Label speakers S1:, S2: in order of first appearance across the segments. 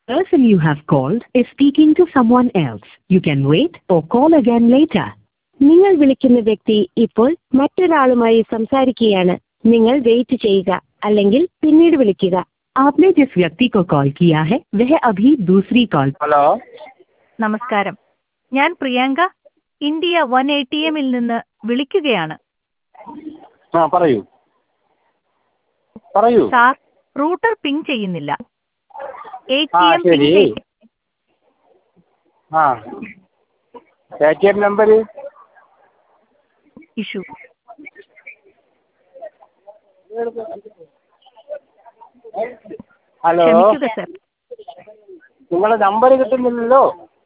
S1: person you have called is speaking to someone else. You can wait or call again later.
S2: നിങ്ങൾ വിളിക്കുന്ന വ്യക്തി ഇപ്പോൾ മറ്റൊരാളുമായി സംസാരിക്കുകയാണ് നിങ്ങൾ വെയിറ്റ് ചെയ്യുക അല്ലെങ്കിൽ പിന്നീട് വിളിക്കുക
S1: आपने जिस व्यक्ति को कॉल किया है वह अभी दूसरी कॉल
S3: ഹലോ
S4: നമസ്കാരം ഞാൻ Priyanka India one A T എമ്മിൽ നിന്ന് വിളിക്കുകയാണ്
S3: ആ പറയൂ പറയൂ
S4: സാർ റൂട്ടർ പിങ് ചെയ്യുന്നില്ല എ
S3: ആ,
S4: ടി എം
S3: ശരി.
S4: പിങ് ചെയ്യ-
S3: ആ A T M number
S4: issue
S3: hello
S4: ക്ഷമിക്കുക സർ
S3: നിങ്ങളെ നമ്പർ കിട്ടുന്നില്ലല്ലോ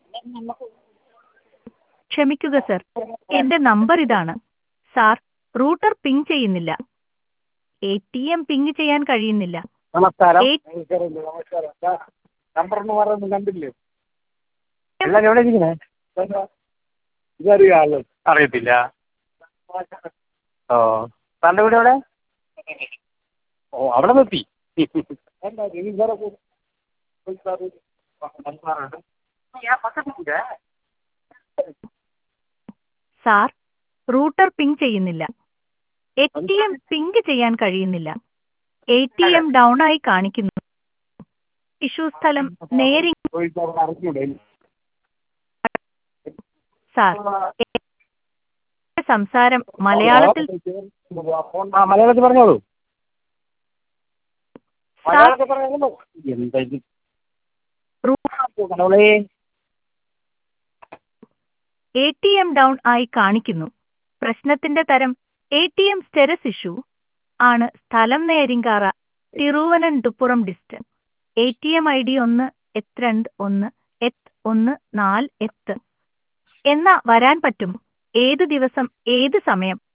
S4: ക്ഷമിക്കുക സർ എന്റെ നമ്പർ ഇതാണ് സാർ റൂട്ടർ പിങ് ചെയ്യുന്നില്ല എ ടി എം പിങ് ചെയ്യാൻ കഴിയുന്നില്ല
S3: നമസ്കാരം
S4: ഏ-
S3: നമ്പർ എന്ന് പറയുന്നത് കണ്ടില്ലേ എല്ലാരും എവിടെ ഇരിക്കണേ ഇതറിയാലോ അറിയത്തില്ല ഓ സാറിന്റെ വീട് എവിടെ ഓ അവിടെ നിർത്തി
S4: സാർ റൂട്ടർ പിങ് ചെയ്യുന്നില്ല എ ടി എം പിങ് ചെയ്യാൻ കഴിയുന്നില്ല എ ടി എം ഡൗൺ ആയി കാണിക്കുന്നു ഇഷ്യൂ സ്ഥലം നേരിങ് സാർ എ- സംസാരം മലയാളത്തിൽ
S3: ആ മലയാളത്തിൽ പറഞ്ഞോളൂ
S4: സാർ
S3: മലയാളത്തിൽ പറഞ്ഞോളൂ എന്താ ഇത്
S4: റൂ-
S3: കടവുളേ
S4: എ ടി എം ഡൗൺ ആയി കാണിക്കുന്നു പ്രശ്നത്തിന്റെ തരം A T M status issue ആണ് സ്ഥലം നേരിങ്കാറ Thiruvananthapuram distance A T M I D ഒന്ന് എത്ത് രണ്ട് ഒന്ന് എത്ത് ഒന്ന് നാല് എത്ത് എന്നാ വരാൻ പറ്റും ഏത് ദിവസം ഏത് സമയം